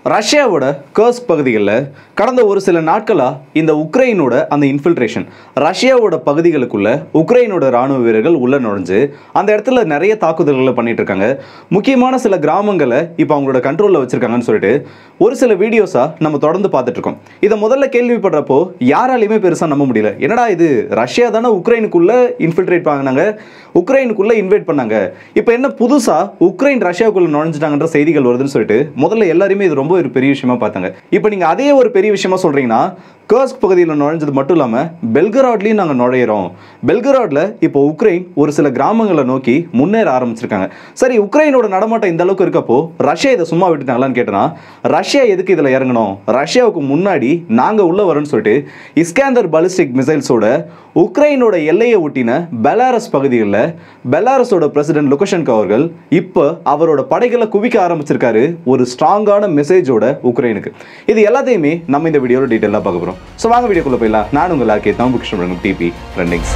ரஷ்யாவோட கர்ஸ்க் பகுதிகளில் கடந்த ஒரு சில நாட்களாக இந்த உக்ரைனோட அந்த இன்ஃபில்ட்ரேஷன் ரஷ்யாவோட பகுதிகளுக்குள்ள உக்ரைனோட ராணுவ வீரர்கள் உள்ள நுழைஞ்சு அந்த இடத்துல நிறைய தாக்குதல்களை பண்ணிட்டு இருக்காங்க முக்கியமான சில கிராமங்களை இப்போ அவங்களோட கண்ட்ரோலில் வச்சிருக்காங்கன்னு சொல்லிட்டு ஒரு சில வீடியோஸாக நம்ம தொடர்ந்து பார்த்துட்டு இருக்கோம் இதை முதல்ல கேள்விப்படுறப்போ யாராலையுமே பெருசாக நம்ப முடியல என்னடா இது ரஷ்யா தானே உக்ரைனுக்குள்ள இன்ஃபில்ட்ரேட் பண்ணாங்க உக்ரைனுக்குள்ள இன்வைட் பண்ணாங்க இப்போ என்ன புதுசாக உக்ரைன் ரஷ்யாவுக்குள்ள நுழைஞ்சிட்டாங்கன்ற செய்திகள் வருதுன்னு சொல்லிட்டு முதல்ல எல்லாருமே இது ரொம்ப ஒரு பெரிய விஷயமா பார்த்தாங்க இப்போ நீங்கள் அதே ஒரு பெரிய விஷயமா சொல்றீங்கன்னா கர்ஸ்க் பகுதியில் நுழைஞ்சது மட்டும் இல்லாமல் பெல்கராட்லேயும் நாங்கள் நுழையிறோம் பெல்கராட்ல இப்போ உக்ரைன் ஒரு சில கிராமங்களை நோக்கி முன்னேற ஆரம்பிச்சிருக்காங்க சரி உக்ரைனோட நடமாட்டம் இந்த அளவுக்கு இருக்கப்போ ரஷ்யா இதை சும்மா விட்டுட்டாங்களான்னு கேட்டனா ரஷ்யா எதுக்கு இதில் இறங்கணும் ரஷ்யாவுக்கு முன்னாடி நாங்கள் உள்ள வரோம்னு சொல்லிட்டு இஸ்கேந்தர் பாலிஸ்டிக் மிசைல்ஸோட உக்ரைனோட எல்லையை ஒட்டின பெலாரஸ் பகுதிகளில் பெலாரஸோட பிரசிடென்ட் லுகஷன்கோ அவர்கள் இப்போ அவரோட படைகளை குவிக்க ஆரம்பிச்சிருக்காரு ஒரு ஸ்ட்ராங்கான மெசேஜோட உக்ரைனுக்கு இது எல்லாத்தையுமே நம்ம இந்த வீடியோவில் டீட்டெயிலாக பார்க்க போகிறோம் ஸோ வாங்க வீடியோக்குள்ள போயிடலாம் நான் உங்கள் ஆர்கே தமிழ் கிருஷ்ணன் டிபி ரன்னிங்ஸ்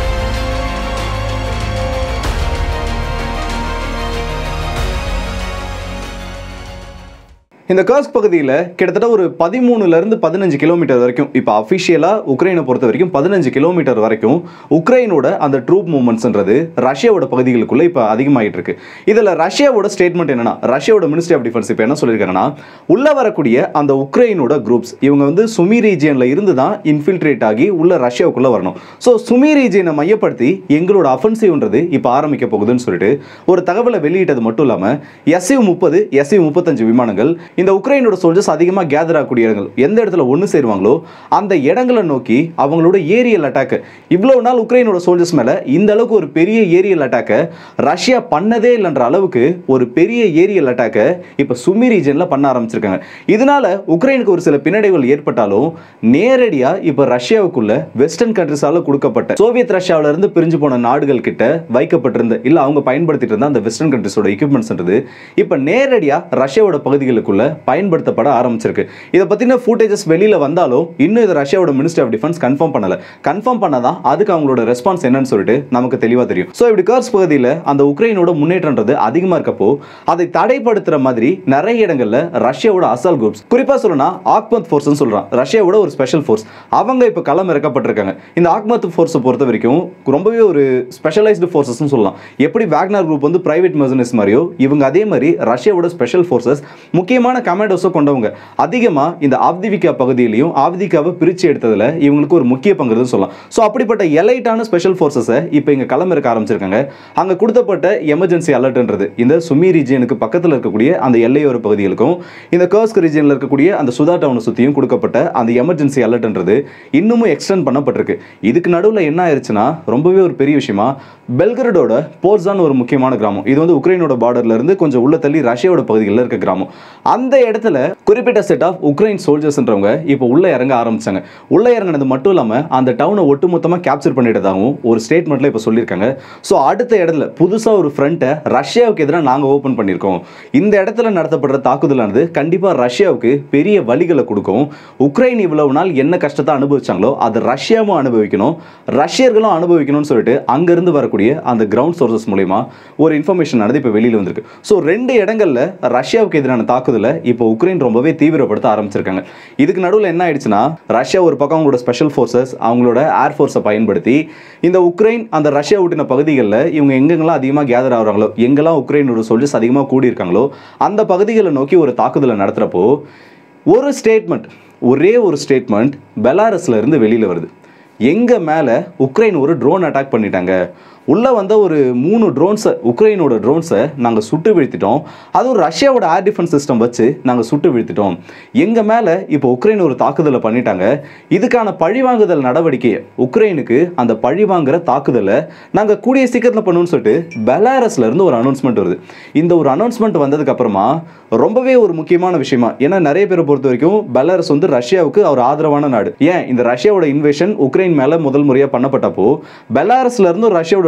இந்த கர்ஸ்க் பகுதியில் கிட்டத்தட்ட ஒரு பதிமூணுலேருந்து பதினஞ்சு கிலோமீட்டர் வரைக்கும் இப்போ அஃபிஷியலாக உக்ரைனை பொறுத்த வரைக்கும் பதினஞ்சு கிலோமீட்டர் வரைக்கும் உக்ரைனோட அந்த ட்ரூப் மூவ்மெண்ட்ஸ்ன்றது ரஷ்யாவோட பகுதிகளுக்குள்ளே இப்போ அதிகமாகிட்டு இருக்கு இதில் ரஷ்யாவோட ஸ்டேட்மெண்ட் என்னன்னா ரஷ்யாவோட மினிஸ்ட்ரி ஆஃப் டிஃபென்ஸ் இப்போ என்ன சொல்லியிருக்காங்கன்னா உள்ள வரக்கூடிய அந்த உக்ரைனோட குரூப்ஸ் இவங்க வந்து சுமி ரீஜியனில் இருந்து தான் இன்ஃபில்ட்ரேட் ஆகி உள்ள ரஷ்யாவுக்குள்ளே வரணும் ஸோ சுமி ரீஜியனை மையப்படுத்தி எங்களோட அஃபென்சிவ்ன்றது இப்போ ஆரம்பிக்க போகுதுன்னு சொல்லிட்டு ஒரு தகவலை வெளியிட்டது மட்டும் இல்லாமல் எஸ்யூ முப்பது எஸ்யூ முப்பத்தஞ்சு விமானங்கள் இந்த உக்ரைனோட சோல்ஜர்ஸ் அதிகமாக கேதர் ஆகக்கூடிய இடங்கள் எந்த இடத்துல ஒன்று சேருவாங்களோ அந்த இடங்களை நோக்கி அவங்களோட ஏரியல் அட்டாக்கு இவ்வளோ நாள் உக்ரைனோட சோல்ஜர்ஸ் மேலே இந்த அளவுக்கு ஒரு பெரிய ஏரியல் அட்டாக்கை ரஷ்யா பண்ணதே இல்லைன்ற அளவுக்கு ஒரு பெரிய ஏரியல் அட்டாக்கை இப்போ சுமி ரீஜனில் பண்ண ஆரம்பிச்சிருக்காங்க இதனால உக்ரைனுக்கு ஒரு சில பின்னடைவுகள் ஏற்பட்டாலும் நேரடியாக இப்போ ரஷ்யாவுக்குள்ள வெஸ்டர்ன் கண்ட்ரிஸால கொடுக்கப்பட்ட சோவியத் ரஷ்யாவில இருந்து பிரிஞ்சு போன நாடுகள் கிட்ட வைக்கப்பட்டிருந்த இல்லை அவங்க பயன்படுத்திட்டு இருந்த அந்த வெஸ்டர்ன் கண்ட்ரிஸோட எக்யூப்மெண்ட்ஸ்ன்றது இப்போ நேரடியாக ரஷ்யாவோட பகுதிகளுக்குள்ள பயன்படுத்தப்பட ஆரம்பிச்சிருக்கு இதை பற்றின ஃபூட்டேஜஸ் வெளியில் வந்தாலும் இன்னும் இதை ரஷ்யாவோட மினிஸ்ட்ரி ஆஃப் டிஃபென்ஸ் கன்ஃபார்ம் பண்ணலை கன்ஃபார்ம் பண்ணதான் அதுக்கு அவங்களோட ரெஸ்பான்ஸ் என்னன்னு சொல்லிட்டு நமக்கு தெளிவாக தெரியும் ஸோ இப்படி கர்ஸ் பகுதியில் அந்த உக்ரைனோட முன்னேற்றன்றது அதிகமாக இருக்கப்போ அதை தடைப்படுத்துகிற மாதிரி நிறைய இடங்களில் ரஷ்யாவோட அசால் குரூப்ஸ் குறிப்பாக சொல்லணும்னா ஆக்மத் ஃபோர்ஸ்னு சொல்கிறான் ரஷ்யாவோட ஒரு ஸ்பெஷல் ஃபோர்ஸ் அவங்க இப்போ களம் இறக்கப்பட்டிருக்காங்க இந்த ஆக்மத் ஃபோர்ஸை பொறுத்த வரைக்கும் ரொம்பவே ஒரு ஸ்பெஷலைஸ்டு ஃபோர்ஸஸ்னு சொல்லலாம் எப்படி வேக்னர் குரூப் வந்து பிரைவேட் மெசனிஸ் மாதிரியோ இவங்க அதே மாதிரி ரஷ்யாவோட ஸ்பெஷல் ஃபோர்ஸஸ் முக்கியமான கமாண்டோஸை கொண்டவங்க அதிகமாக இந்த ஆப்திவிகா பகுதியிலையும் ஆப்திகாவை பிரித்து எடுத்ததில் இவங்களுக்கு ஒரு முக்கிய பங்கு இருக்குன்னு சொல்லலாம் ஸோ அப்படிப்பட்ட எலைட்டான ஸ்பெஷல் ஃபோர்ஸஸை இப்போ இங்கே களம் இருக்க ஆரம்பிச்சிருக்காங்க அங்கே கொடுத்தப்பட்ட எமர்ஜென்சி அலர்ட்ன்றது இந்த சுமி ரீஜியனுக்கு பக்கத்தில் இருக்கக்கூடிய அந்த எல்லையோர பகுதிகளுக்கும் இந்த கர்ஸ்க் ரீஜியனில் இருக்கக்கூடிய அந்த சுதா டவுனை சுற்றியும் கொடுக்கப்பட்ட அந்த எமர்ஜென்சி அலர்ட்ன்றது இன்னமும் எக்ஸ்டெண்ட் பண்ணப்பட்டிருக்கு இதுக்கு நடுவில் என்ன ஆயிடுச்சுன்னா ரொம்பவே ஒரு பெரிய விஷயமா பெல்கரடோட போர்ஸான் ஒரு முக்கியமான கிராமம் இது வந்து உக்ரைனோட பார்டர்ல இருந்து கொஞ்சம் உள்ள தள்ளி ரஷ்யாவோட பகுதிகளில் இருக்க கிராமம் அந்த இடத்துல குறிப்பிட்ட செட் ஆஃப் உக்ரைன் சோல்ஜர்ஸ்ன்றவங்க இப்போ உள்ள இறங்க ஆரம்பிச்சாங்க உள்ள இறங்கினது மட்டும் இல்லாமல் அந்த டவுனை ஒட்டுமொத்தமாக கேப்சர் பண்ணிட்டதாகவும் ஒரு ஸ்டேட்மெண்ட்ல இப்போ சொல்லியிருக்காங்க ஸோ அடுத்த இடத்துல புதுசாக ஒரு ஃப்ரண்ட்டை ரஷ்யாவுக்கு எதிராக நாங்கள் ஓப்பன் பண்ணியிருக்கோம் இந்த இடத்துல நடத்தப்படுற தாக்குதலானது கண்டிப்பாக ரஷ்யாவுக்கு பெரிய வழிகளை கொடுக்கும் உக்ரைன் இவ்வளவு நாள் என்ன கஷ்டத்தை அனுபவிச்சாங்களோ அது ரஷ்யாவும் அனுபவிக்கணும் ரஷ்யர்களும் அனுபவிக்கணும்னு சொல்லிட்டு அங்கேருந்து வரக்கூடிய அந்த கிரவுண்ட் சோர்சஸ் மூலயமா ஒரு இன்ஃபர்மேஷன் நடந்து இப்போ வெளியில் வந்திருக்கு ஸோ ரெண்டு இடங்களில் ரஷ்யாவுக்கு எதிரான தாக்குதலை இப்போ உக்ரைன் ரொம்பவே தீவிரப்படுத்த ஆரம்பிச்சிருக்காங்க இதுக்கு நடுவில் என்ன ஆயிடுச்சுன்னா ரஷ்யா ஒரு பக்கம் அவங்களோட ஸ்பெஷல் ஃபோர்ஸஸ் அவங்களோட ஏர்ஃபோர்ஸை பயன்படுத்தி இந்த உக்ரைன் அந்த ரஷ்யா ஒட்டின பகுதிகளில் இவங்க எங்கெங்கெல்லாம் அதிகமாக கேதர் ஆகுறாங்களோ எங்கெல்லாம் உக்ரைனோட சோல்ஜர்ஸ் அதிகமாக கூடியிருக்காங்களோ அந்த பகுதிகளை நோக்கி ஒரு தாக்குதலை நடத்துகிறப்போ ஒரு ஸ்டேட்மெண்ட் ஒரே ஒரு ஸ்டேட்மெண்ட் பெலாரஸ்ல இருந்து வெளியில் வருது எங்கள் மேலே உக்ரைன் ஒரு ட்ரோன் அட்டாக் பண்ணிட்டாங்க உள்ளே வந்த ஒரு மூணு ட்ரோன்ஸை உக்ரைனோட ட்ரோன்ஸை நாங்கள் சுட்டு வீழ்த்திட்டோம் அதுவும் ரஷ்யாவோட ஏர் டிஃபென்ஸ் சிஸ்டம் வச்சு நாங்கள் சுட்டு வீழ்த்திட்டோம் எங்கள் மேலே இப்போ உக்ரைன் ஒரு தாக்குதலை பண்ணிட்டாங்க இதுக்கான பழிவாங்குதல் நடவடிக்கையை உக்ரைனுக்கு அந்த பழிவாங்குற தாக்குதலை நாங்கள் கூடிய சீக்கிரத்தில் பண்ணுவோம்னு சொல்லிட்டு பெலாரஸ்ல இருந்து ஒரு அனௌன்ஸ்மெண்ட் வருது இந்த ஒரு அனௌன்ஸ்மெண்ட் வந்ததுக்கு அப்புறமா ரொம்பவே ஒரு முக்கியமான விஷயமா ஏன்னா நிறைய பேரை பொறுத்த வரைக்கும் பெலாரஸ் வந்து ரஷ்யாவுக்கு ஒரு ஆதரவான நாடு ஏன் இந்த ரஷ்யாவோட இன்வேஷன் உக்ரைன் மேலே முதல் முறையாக பண்ணப்பட்டப்போ பெலாரஸ்ல இருந்து ரஷ்யாவோட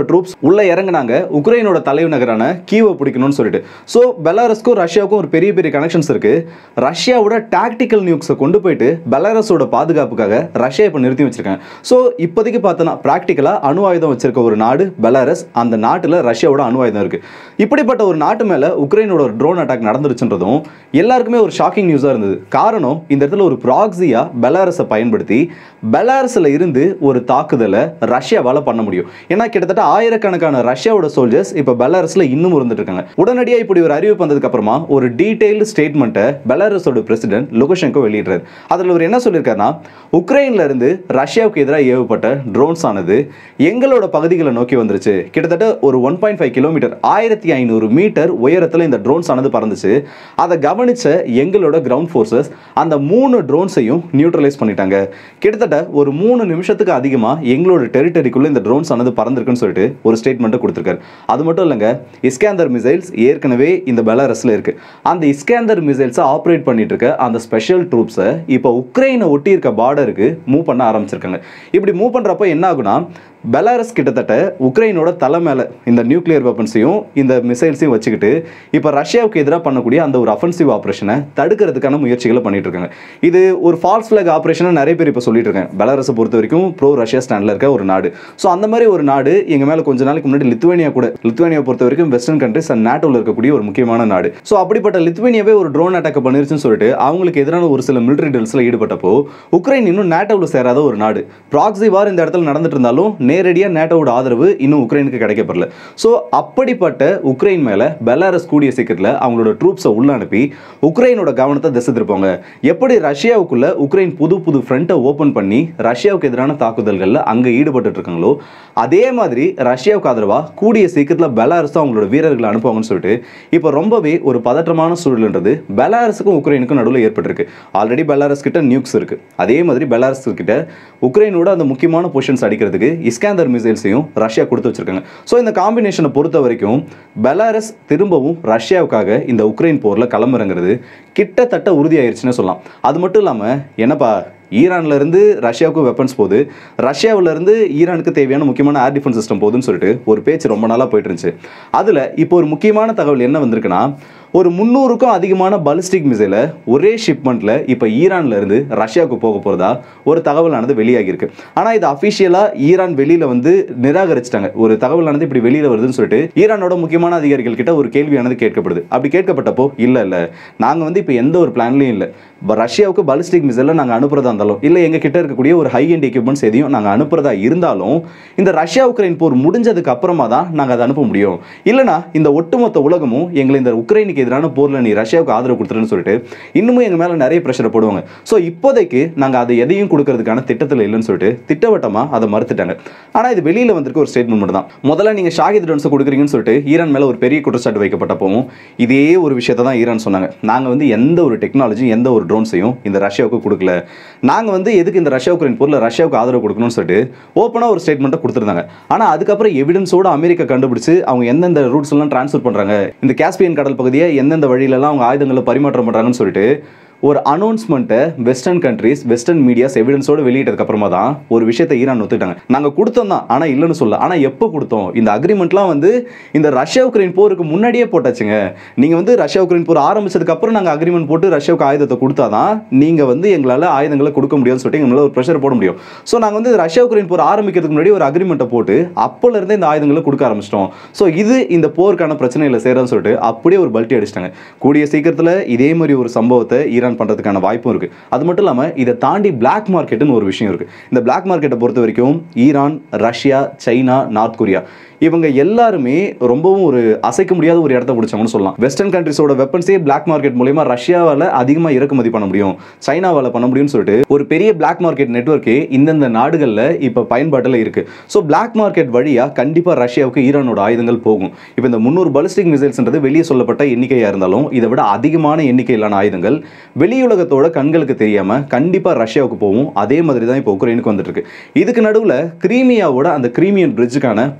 ட்ரூப்ஸ் உள்ள இறங்குனாங்க உக்ரைனோட தலைநகரான கீவை பிடிக்கணும்னு சொல்லிட்டு ஸோ பெலாரஸ்க்கும் ரஷ்யாவுக்கும் ஒரு பெரிய பெரிய கனெக்ஷன்ஸ் இருக்கு ரஷ்யாவோட டாக்டிக்கல் நியூக்ஸை கொண்டு போயிட்டு பெலாரஸோட பாதுகாப்புக்காக ரஷ்யா இப்போ நிறுத்தி வச்சிருக்காங்க ஸோ இப்போதைக்கு பார்த்தோன்னா ப்ராக்டிக்கலாக அணு ஆயுதம் வச்சிருக்க ஒரு நாடு பெலாரஸ் அந்த நாட்டில் ரஷ்யாவோட அணு ஆயுதம் இருக்கு இப்படிப்பட்ட ஒரு நாட்டு மேலே உக்ரைனோட ஒரு ட்ரோன் அட்டாக் நடந்துருச்சுன்றதும் எல்லாருக்குமே ஒரு ஷாக்கிங் நியூஸாக இருந்தது காரணம் இந்த இடத்துல ஒரு ப்ராக்ஸியா பெலாரஸை பயன்படுத்தி பெலாரஸில் இருந்து ஒரு தாக்குதலை ரஷ்யாவால் பண்ண முடியும் ஏன்னா கிட்டத்தட்ட ஆயிரக்கணக்கான ரஷ்யாவோட சோல்ஜர்ஸ் இப்போ பெலாரஸில் இன்னும் இருந்துட்டு இருக்காங்க உடனடியாக இப்படி ஒரு அறிவிப்பு வந்ததுக்கு அப்புறமா ஒரு டீடைல்டு ஸ்டேட்மெண்ட்டை பெலாரஸோட பிரசிடென்ட் லுகஷெங்கோ வெளியிடுறாரு அதில் அவர் என்ன சொல்லியிருக்காருன்னா உக்ரைன்ல இருந்து ரஷ்யாவுக்கு எதிராக ஏவப்பட்ட ட்ரோன்ஸ் ஆனது எங்களோட பகுதிகளை நோக்கி வந்துருச்சு கிட்டத்தட்ட ஒரு ஒன் பாயிண்ட் ஃபைவ் கிலோமீட்டர் ஆயிரத்தி ஐநூறு மீட்டர் உயரத்தில் இந்த ட்ரோன்ஸ் ஆனது பறந்துச்சு அதை கவனிச்ச எங்களோட கிரவுண்ட் ஃபோர்ஸஸ் அந்த மூணு ட்ரோன்ஸையும் நியூட்ரலைஸ் பண்ணிட்டாங்க கிட்டத்தட்ட ஒரு மூணு நிமிஷத்துக்கு அதிகமாக எங்களோட டெரிட்டரிக்குள்ள இந்த ட்ரோன்ஸ் ஆனது பறந்துருக்குன்னு சொல்லிட்டு ஒரு ஸ்டேட்மெண்ட்டை கொடுத்துருக்காரு அது மட்டும் இல்லைங்க இஸ்கேந்தர் மிசைல்ஸ் ஏற்கனவே இந்த பெலாரஸில் இருக்கு அந்த இஸ்கேந்தர் மிசைல்ஸை ஆப்ரேட் பண்ணிட்டு இருக்க அந்த ஸ்பெஷல் ட்ரூப்ஸை இப்போ உக்ரைனை ஒட்டி இருக்க பார்டருக்கு மூவ் பண்ண ஆரம்பிச்சிருக்காங்க இப்படி மூவ் பண்ணுறப்போ என்ன ஆகுனா பெலாரஸ் கிட்டத்தட்ட உக்ரைனோட தலை மேலே இந்த நியூக்ளியர் வெப்பன்ஸையும் இந்த மிசைல்ஸையும் வச்சுக்கிட்டு இப்போ ரஷ்யாவுக்கு எதிராக பண்ணக்கூடிய அந்த ஒரு அஃபென்சிவ் ஆப்ரேஷனை தடுக்கிறதுக்கான முயற்சிகளை பண்ணிட்டு இருக்காங்க இது ஒரு ஃபால்ஸ் ஃபிளாக் ஆப்ரேஷனை நிறைய பேர் இப்போ சொல்லிட்டு இருக்காங்க பெலாரஸை பொறுத்த வரைக்கும் ப்ரோ ரஷ்யா ஸ்டாண்டில் இருக்க ஒரு நாடு ஸோ அந்த மாதிரி ஒரு நாடு எங்கள் மேலே கொஞ்ச நாளைக்கு முன்னாடி லித்துவேனியா கூட லித்துவேனியா பொறுத்த வரைக்கும் வெஸ்டர்ன் கண்ட்ரிஸ் அண்ட் நாட்டோவில் இருக்கக்கூடிய ஒரு முக்கியமான நாடு ஸோ அப்படிப்பட்ட லித்துவேனியாவே ஒரு ட்ரோன் அட்டாக் பண்ணிருச்சுன்னு சொல்லிட்டு அவங்களுக்கு எதிரான ஒரு சில மிலிட்டரி டெல்ஸில் ஈடுபட்டப்போ உக்ரைன் இன்னும் நேட்டோவில் சேராத ஒரு நாடு ப்ராக்ஸி வார் இந்த இடத்துல நடந்துட்டு இருந்தாலும் நேரடியாக நேட்டோவோட ஆதரவு இன்னும் உக்ரைனுக்கு கிடைக்கப்படல ஸோ அப்படிப்பட்ட உக்ரைன் மேலே பெலாரஸ் கூடிய சீக்கிரத்தில் அவங்களோட ட்ரூப்ஸை உள்ள அனுப்பி உக்ரைனோட கவனத்தை திசை திருப்பாங்க எப்படி ரஷ்யாவுக்குள்ள உக்ரைன் புது புது ஃப்ரண்ட்டை ஓப்பன் பண்ணி ரஷ்யாவுக்கு எதிரான தாக்குதல்களில் அங்கே ஈடுபட்டு இருக்காங்களோ அதே மாதிரி ரஷ்யாவுக்கு ஆதரவாக கூடிய சீக்கிரத்தில் பெலாரஸும் அவங்களோட வீரர்களை அனுப்புவாங்கன்னு சொல்லிட்டு இப்போ ரொம்பவே ஒரு பதற்றமான சூழல்ன்றது பெலாரஸுக்கும் உக்ரைனுக்கும் நடுவில் ஏற்பட்டிருக்கு ஆல்ரெடி பெலாரஸ் கிட்ட நியூக்ஸ் இருக்கு அதே மாதிரி பெலாரஸ் கிட்ட உக்ரைனோட அந்த முக்கியமான பொசிஷன்ஸ் அடிக்கிறதுக்கு இஸ்காந்தர் மிசைல்ஸையும் ரஷ்யா கொடுத்து வச்சிருக்காங்க ஸோ இந்த காம்பினேஷனை பொறுத்த வரைக்கும் பெலாரஸ் திரும்பவும் ரஷ்யாவுக்காக இந்த உக்ரைன் போரில் களமிறங்கிறது கிட்டத்தட்ட உறுதியாயிருச்சுன்னு சொல்லலாம் அது மட்டும் இல்லாமல் என்னப்பா ஈரான்ல இருந்து ரஷ்யாவுக்கு வெப்பன்ஸ் போகுது ரஷ்யாவுல இருந்து ஈரானுக்கு தேவையான முக்கியமான ஏர் டிஃபென்ஸ் சிஸ்டம் போகுதுன்னு சொல்லிட்டு ஒரு பேச்சு ரொம்ப நாளாக போயிட்டு இருந்துச்சு அதில் இப்போ ஒரு முக்கியமான தகவல் என்ன வந்திருக்குன்னா ஒரு முந்நூறுக்கும் அதிகமான பலிஸ்டிக் மிசைலை ஒரே ஷிப்மெண்ட்டில் இப்போ ஈரான்ல இருந்து ரஷ்யாவுக்கு போக போகிறதா ஒரு தகவலானது வெளியாகியிருக்கு ஆனால் இது அஃபிஷியலாக ஈரான் வெளியில் வந்து நிராகரிச்சிட்டாங்க ஒரு தகவலானது இப்படி வெளியில் வருதுன்னு சொல்லிட்டு ஈரானோட முக்கியமான அதிகாரிகள் கிட்ட ஒரு கேள்வியானது கேட்கப்படுது அப்படி கேட்கப்பட்டப்போ இல்லை இல்லை நாங்கள் வந்து இப்போ எந்த ஒரு பிளான்லையும் இல்லை ரஷ்யாவுக்கு பலிஸ்டிக் மிசைலை நாங்கள் அனுப்புறதா இருந்தாலும் இல்லை எங்கள் கிட்ட இருக்கக்கூடிய ஒரு ஹை அண்ட் எக்யூப்மெண்ட்ஸ் எதையும் நாங்கள் அனுப்புறதா இருந்தாலும் இந்த ரஷ்யா உக்ரைன் போர் முடிஞ்சதுக்கு அப்புறமா தான் நாங்கள் அதை அனுப்ப முடியும் இல்லைனா இந்த ஒட்டுமொத்த உலகமும் எங்களை இந்த உக்ரைனுக்கு எதிரான போரில் நீ ரஷ்யாவுக்கு ஆதரவு கொடுத்துருன்னு சொல்லிட்டு இன்னமும் எங்கள் மேலே நிறைய ப்ரெஷரை போடுவாங்க ஸோ இப்போதைக்கு நாங்கள் அதை எதையும் கொடுக்கறதுக்கான திட்டத்தில் இல்லைன்னு சொல்லிட்டு திட்டவட்டமாக அதை மறுத்துட்டாங்க ஆனால் இது வெளியில் வந்திருக்க ஒரு ஸ்டேட்மெண்ட் மட்டும் தான் முதல்ல நீங்கள் ஷாகித் ட்ரோன்ஸை கொடுக்குறீங்கன்னு சொல்லிட்டு ஈரான் மேலே ஒரு பெரிய குற்றச்சாட்டு வைக்கப்பட்டப்பவும் இதே ஒரு விஷயத்தை தான் ஈரான் சொன்னாங்க நாங்கள் வந்து எந்த ஒரு டெக்னாலஜி எந்த ஒரு ட்ரோன்ஸையும் இந்த ரஷ்யாவுக்கு கொடுக்கல நாங்கள் வந்து எதுக்கு இந்த ரஷ்யா உக்ரைன் போரில் ரஷ்யாவுக்கு ஆதரவு கொடுக்கணும்னு சொல்லிட்டு ஓப்பனாக ஒரு ஸ்டேட்மெண்ட்டை கொடுத்துருந்தாங்க ஆனால் அதுக்கப்புறம் எவிடன்ஸோட அமெரிக்கா கண்டுபிடிச்சு அவங்க எந்தெந்த ரூட்ஸ் எல்லாம் ட்ரான்ஸ்ஃபர் பண்ணுறாங்க இந்த காஸ்பியன் கடல் பகுதியை எந்தெந்த வழியிலலாம் அவங்க ஆயுதங்களை பரிமாற்றம் பண்ணுறாங்கன்னு சொல்லிட்டு ஒரு அனௌன்ஸ்மெண்ட்டை வெஸ்டர்ன் கண்ட்ரீஸ் வெஸ்டர்ன் மீடியாஸ் எவிடன்ஸோட வெளியிட்டதுக்கு அப்புறமா தான் ஒரு விஷயத்தை ஈரான் ஒத்துக்கிட்டாங்க நாங்கள் கொடுத்தோம் தான் ஆனால் இல்லைன்னு சொல்ல ஆனால் எப்போ கொடுத்தோம் இந்த அக்ரிமெண்ட்லாம் வந்து இந்த ரஷ்யா உக்ரைன் போருக்கு முன்னாடியே போட்டாச்சுங்க நீங்கள் வந்து ரஷ்யா உக்ரைன் போர் ஆரம்பிச்சதுக்கு அப்புறம் நாங்கள் அக்ரிமெண்ட் போட்டு ரஷ்யாவுக்கு ஆயுதத்தை கொடுத்தா தான் நீங்கள் வந்து எங்களால் ஆயுதங்களை கொடுக்க முடியும்னு சொல்லிட்டு எங்களால் ஒரு ப்ரெஷர் போட முடியும் ஸோ நாங்கள் வந்து ரஷ்யா உக்ரைன் போர் ஆரம்பிக்கிறதுக்கு முன்னாடி ஒரு அக்ரிமெண்ட்டை போட்டு அப்போலேருந்தே இந்த ஆயுதங்களை கொடுக்க ஆரம்பிச்சிட்டோம் ஸோ இது இந்த போருக்கான பிரச்சனையில் சேரன்னு சொல்லிட்டு அப்படியே ஒரு பல்ட்டி அடிச்சிட்டாங்க கூடிய சீக்கிரத்தில் இதே மாதிரி ஒரு சம்பவத்தை ஈரான் பண்ணுறதுக்கான வாய்ப்பும் இருக்குது அது மட்டும் இல்லாமல் இதை தாண்டி பிளாக் மார்க்கெட்டுன்னு ஒரு விஷயம் இருக்குது இந்த பிளாக் மார்க்கெட்டை பொறுத்த வரைக்கும் Iran Russia China North Korea இவங்க எல்லாருமே ரொம்பவும் ஒரு அசைக்க முடியாத ஒரு இடத்த பிடிச்சவங்கன்னு சொல்லலாம் வெஸ்டர்ன் கண்ட்ரிஸோட வெப்பன்ஸே பிளாக் மார்க்கெட் மூலயமா ரஷ்யாவால் அதிகமாக இறக்குமதி பண்ண முடியும் சைனாவால் பண்ண முடியும்னு சொல்லிட்டு ஒரு பெரிய பிளாக் மார்க்கெட் நெட்ஒர்க்கே இந்தந்த நாடுகளில் இப்போ பயன்பாட்டில் இருக்கு ஸோ பிளாக் மார்க்கெட் வழியாக கண்டிப்பாக ரஷ்யாவுக்கு ஈரானோட ஆயுதங்கள் போகும் இப்போ இந்த முந்நூறு பலிஸ்டிக் மிசைல்ஸ்ன்றது வெளியே சொல்லப்பட்ட எண்ணிக்கையாக இருந்தாலும் இதை விட அதிகமான எண்ணிக்கையிலான ஆயுதங்கள் வெளியுலகத்தோட கண்களுக்கு தெரியாமல் கண்டிப்பாக ரஷ்யாவுக்கு போகும் அதே மாதிரி தான் இப்போ உக்ரைனுக்கு வந்துட்டு இருக்கு இதுக்கு நடுவில் கிரீமியாவோட அந்த கிரீமியன் பிரிட்ஜுக்கான பாதுகாப்பு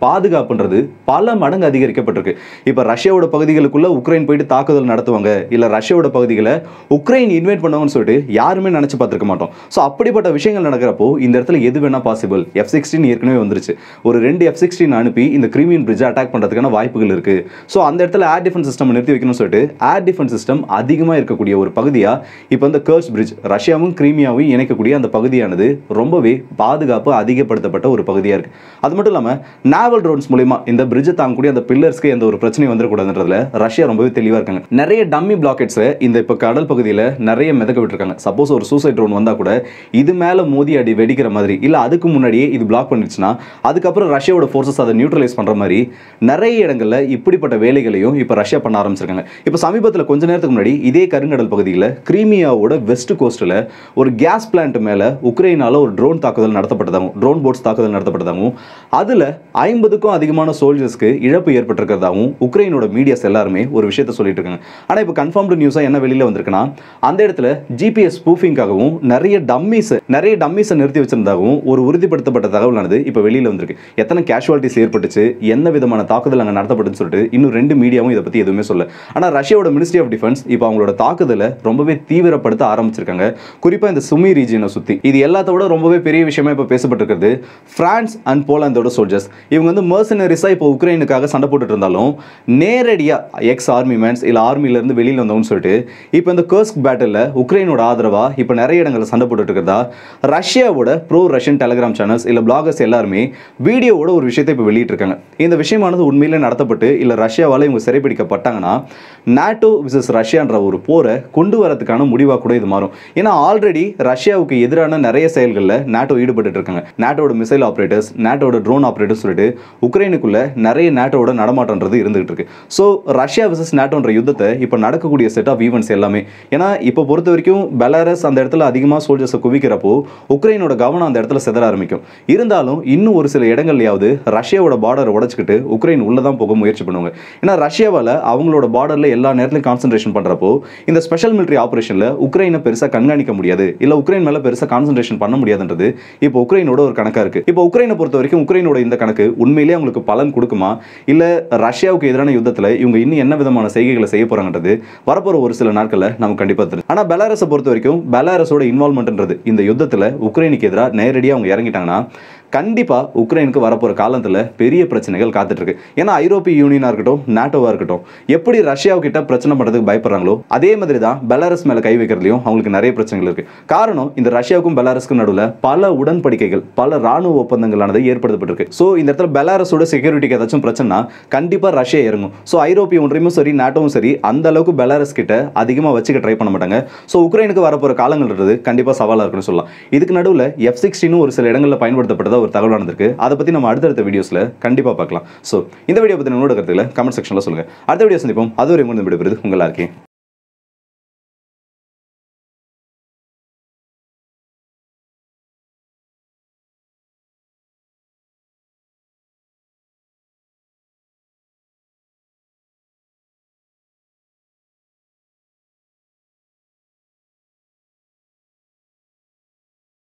அப்படின்றது பல மடங்கு அதிகரிக்கப்பட்டிருக்கு இப்போ ரஷ்யாவோட பகுதிகளுக்குள்ள உக்ரைன் போயிட்டு தாக்குதல் நடத்துவாங்க இல்லை ரஷ்யாவோட பகுதிகளை உக்ரைன் இன்வைட் பண்ணுவாங்கன்னு சொல்லிட்டு யாருமே நினச்சி பார்த்துருக்க மாட்டோம் ஸோ அப்படிப்பட்ட விஷயங்கள் நடக்கிறப்போ இந்த இடத்துல எது வேணா பாசிபிள் எஃப் சிக்ஸ்டீன் ஏற்கனவே வந்துருச்சு ஒரு ரெண்டு எஃப் சிக்ஸ்டீன் அனுப்பி இந்த கிரீமியன் பிரிட்ஜை அட்டாக் பண்ணுறதுக்கான வாய்ப்புகள் இருக்கு ஸோ அந்த இடத்துல ஏர் டிஃபென்ஸ் சிஸ்டம் நிறுத்தி வைக்கணும்னு சொல்லிட்டு ஏர் டிஃபென்ஸ் சிஸ்டம் அதிகமாக இருக்கக்கூடிய ஒரு பகுதியாக இப்போ இந்த கர்ஸ் பிரிட்ஜ் ரஷ்யாவும் கிரீமியாவும் இணைக்கக்கூடிய அந்த பகுதியானது ரொம்பவே பாதுகாப்பு அதிகப்படுத்தப்பட்ட ஒரு பகுதியாக இருக்கு அது மட்டும் இல்லாமல் நாவல் ட்ரோன்ஸ் மூலிமா இந்த பிரிட்ஜை தாங்கக்கூடிய அந்த பில்லர்ஸ்க்கு எந்த ஒரு பிரச்சனையும் வந்துடக்கூடாதுன்றதுல ரஷ்யா ரொம்பவே தெளிவாக இருக்காங்க நிறைய டம்மி பிளாக்கெட்ஸை இந்த இப்போ கடல் பகுதியில் நிறைய மிதக்க விட்டுருக்காங்க சப்போஸ் ஒரு சூசைட் ட்ரோன் வந்தால் கூட இது மேலே மோதி அடி வெடிக்கிற மாதிரி இல்லை அதுக்கு முன்னாடியே இது பிளாக் பண்ணிடுச்சுன்னா அதுக்கப்புறம் ரஷ்யாவோட ஃபோர்ஸஸ் அதை நியூட்ரலைஸ் பண்ணுற மாதிரி நிறைய இடங்களில் இப்படிப்பட்ட வேலைகளையும் இப்போ ரஷ்யா பண்ண ஆரம்பிச்சிருக்காங்க இப்போ சமீபத்தில் கொஞ்ச நேரத்துக்கு முன்னாடி இதே கருங்கடல் பகுதியில் கிரீமியாவோட வெஸ்ட் கோஸ்ட்டில் ஒரு கேஸ் பிளான்ட் மேலே உக்ரைனால ஒரு ட்ரோன் தாக்குதல் நடத்தப்பட்டதாகவும் ட்ரோன் போட்ஸ் தாக்குதல் நடத்தப்பட்டதாகவும் அதில் ஐம்பதுக்கும் அதிகமான சோல்ஜர்ஸ்க்கு இழப்பு ஏற்பட்டிருக்கிறதாகவும் உக்ரைனோட மீடியாஸ் எல்லாருமே ஒரு விஷயத்த சொல்லிட்டு இருக்காங்க ஆனால் இப்போ கன்ஃபார்ம்டு நியூஸாக என்ன வெளியில் வந்திருக்குன்னா அந்த இடத்துல ஜிபிஎஸ் ஸ்பூஃபிங்காகவும் நிறைய டம்மிஸ் நிறைய டம்மிஸை நிறுத்தி வச்சிருந்தாகவும் ஒரு உறுதிப்படுத்தப்பட்ட தகவலானது இப்போ வெளியில் வந்திருக்கு எத்தனை கேஷுவாலிட்டிஸ் ஏற்பட்டுச்சு என்ன விதமான தாக்குதல் அங்கே நடத்தப்பட்டுன்னு சொல்லிட்டு இன்னும் ரெண்டு மீடியாவும் இதை பற்றி எதுவுமே சொல்ல ஆனால் ரஷ்யாவோட மினிஸ்ட்ரி ஆஃப் டிஃபென்ஸ் இப்போ அவங்களோட தாக்குதலை ரொம்பவே தீவிரப்படுத்த ஆரம்பிச்சிருக்காங்க குறிப்பாக இந்த சுமி ரீஜியனை சுற்றி இது எல்லாத்த விட ரொம்பவே பெரிய விஷயமா இப்போ பேசப்பட்டிருக்கிறது பிரான்ஸ் அண்ட் போலாந்தோட சோல்ஜர்ஸ் இவங்க வந்து மர்சனரிஸாக இப்போ உக்ரைனுக்காக சண்டை போட்டுட்டு இருந்தாலும் நேரடியாக எக்ஸ் ஆர்மி மேன்ஸ் இல்லை ஆர்மிலேருந்து வெளியில் வந்தவங்கன்னு சொல்லிட்டு இப்போ இந்த கர்ஸ்க் பேட்டில் உக்ரைனோட ஆதரவாக இப்போ நிறைய இடங்களில் சண்டை போட்டுட்டு இருக்கிறதா ரஷ்யாவோட ப்ரோ ரஷ்யன் டெலிகிராம் சேனல்ஸ் இல்லை பிளாகர்ஸ் எல்லாருமே வீடியோவோட ஒரு விஷயத்தை இப்போ வெளியிட்டிருக்காங்க இந்த விஷயமானது உண்மையிலே நடத்தப்பட்டு இல்லை ரஷ்யாவால் இவங்க சிறைப்பிடிக்கப்பட்டாங்கன்னா நாட்டோ விசஸ் ரஷ்யான்ற ஒரு போரை கொண்டு வரதுக்கான முடிவாக கூட இது மாறும் ஏன்னா ஆல்ரெடி ரஷ்யாவுக்கு எதிரான நிறைய செயல்களில் நாட்டோ ஈடுபட்டு இருக்காங்க நாட்டோட மிசைல் ஆப்ரேட்டர்ஸ் நாட்டோட ட்ரோன் ஆப்ரேட்டர்ஸ் சொல்லிட்டு உக்ரைனுக்குள்ள நிறைய நாட்டோட நடமாட்டம்ன்றது இருந்துகிட்டு இருக்கு ஸோ ரஷ்யா விசஸ் நாட்டோன்ற யுத்தத்தை இப்போ நடக்கக்கூடிய செட் ஆஃப் ஈவெண்ட்ஸ் எல்லாமே ஏன்னா இப்போ பொறுத்த வரைக்கும் பெலாரஸ் அந்த இடத்துல அதிகமாக சோல்ஜர்ஸை குவிக்கிறப்போ உக்ரைனோட கவனம் அந்த இடத்துல செதற ஆரம்பிக்கும் இருந்தாலும் இன்னும் ஒரு சில இடங்கள்லயாவது ரஷ்யாவோட பார்டரை உடச்சிக்கிட்டு உக்ரைன் உள்ள தான் போக முயற்சி பண்ணுவாங்க ஏன்னா ரஷ்யாவால் அவங்களோட பார்டரில் எல்லா நேரத்திலும் கான்சன்ட்ரேஷன் பண்ணுறப்போ இந்த ஸ்பெஷல் மிலிட்டரி ஆப்ரேஷனில் உக்ரைனை பெருசாக கண்காணிக்க முடியாது இல்லை உக்ரைன் மேலே பெருசாக கான்சன்ட்ரேஷன் பண்ண முடியாதுன்றது இப்போ உக்ரைனோட ஒரு கணக்காக இருக்குது இப்போ உக்ரைனை பொறுத்த வரைக்கும் உக்ரைனோட இந்த கணக்கு உண்மையிலேயே அவங்களுக்கு பலன் கொடுக்குமா இல்லை ரஷ்யாவுக்கு எதிரான யுத்தத்தில் இவங்க இன்னும் என்ன விதமான செய்கைகளை செய்ய போகிறாங்கன்றது வரப்போகிற ஒரு சில நாட்களில் நமக்கு கண்டிப்பாக தெரியும் ஆனால் பெலாரஸை பொறுத்த வரைக்கும் பெலாரஸோட இன்வால்மெண்ட்ன்றது இந்த யுத்தத்தில் உக்ரைனுக்கு எதிராக நேரடியாக அவங்க இறங்கிட்டாங்கன்னா கண்டிப்பாக உக்ரைனுக்கு வரப்போகிற காலத்தில் பெரிய பிரச்சனைகள் காத்துட்டு இருக்கு ஏன்னா ஐரோப்பிய யூனியனாக இருக்கட்டும் நாட்டோவாக இருக்கட்டும் எப்படி ரஷ்யாவுக்கிட்ட பிரச்சனை பண்ணுறதுக்கு பயப்படுறாங்களோ அதே மாதிரி தான் பெலாரஸ் மேலே கை வைக்கிறதுலையும் அவங்களுக்கு நிறைய பிரச்சனைகள் இருக்கு காரணம் இந்த ரஷ்யாவுக்கும் பெலாரஸ்க்கும் நடுவில் பல உடன்படிக்கைகள் பல ராணுவ ஒப்பந்தங்களானது ஏற்படுத்தப்பட்டிருக்கு ஸோ இந்த இடத்துல பெலாரஸோட செக்யூரிட்டிக்கு ஏதாச்சும் பிரச்சனைனா கண்டிப்பாக ரஷ்யா இறங்கும் ஸோ ஐரோப்பிய ஒன்றியமும் சரி நாட்டோவும் சரி அந்த அளவுக்கு பெலாரஸ் கிட்ட அதிகமாக வச்சுக்க ட்ரை பண்ண மாட்டாங்க ஸோ உக்ரைனுக்கு வரப்போகிற காலங்கள்ன்றது கண்டிப்பாக சவாலாக இருக்குன்னு சொல்லலாம் இதுக்கு நடுவில் எஃப் சிக்ஸ்டினும் ஒரு சில இடங்களில் பயன்படுத்தப்பட்டதா ஒரு தகவலானது இருக்கு அதை பற்றி நம்ம அடுத்தடுத்த வீடியோஸில் கண்டிப்பாக பார்க்கலாம் ஸோ இந்த வீடியோ பற்றி உங்களோட கருத்துக்களை கமெண்ட் செக்ஷனில் சொல்லுங்கள் அடுத்த வீடியோ சந்திப்போம் அது ஒரு விடைபெறுது உங்களா இருக்கேன்